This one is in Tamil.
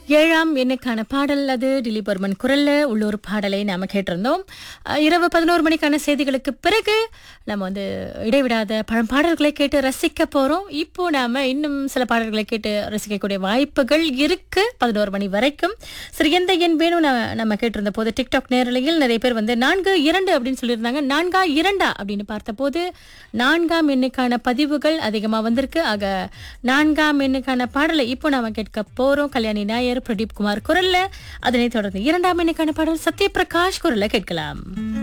ஏழாம் எண்ணுக்கான பாடல் அது திலீப் வர்மன் குரல்ல உள்ளூர் பாடலை நாம கேட்டிருந்தோம் அஹ், இரவு பதினோரு மணிக்கான செய்திகளுக்கு பிறகு நம்ம வந்து இடைவிடாத பழம்பாடல்களை கேட்டு ரசிக்க போறோம் இப்போ நாம இன்னும் சில பாடல்களை கேட்டு ரசிக்கக்கூடிய வாய்ப்புகள் இருக்கு பதினோரு மணி வரைக்கும் சரி எந்த எண் வேணும் நா- நம்ம கேட்டிருந்த போது டிக்டாக் நேரலையில் நிறைய பேர் வந்து நான்கு இரண்டு அப்படின்னு சொல்லியிருந்தாங்க நான்கா இரண்டா அப்படின்னு பார்த்தபோது நான்காம் எண்ணுக்கான பதிவுகள் அதிகமா வந்திருக்கு ஆக நான்காம் எண்ணுக்கான பாடலை இப்போ நாம கேட்க போறோம் கல்யாணி நாயர் பிரதீப் குமார் குரல்ல அதனைத் தொடர்ந்து இரண்டாம் எண்ணுக்கான பாடல் சத்யபிரகாஷ் குரல்ல கேட்கலாம்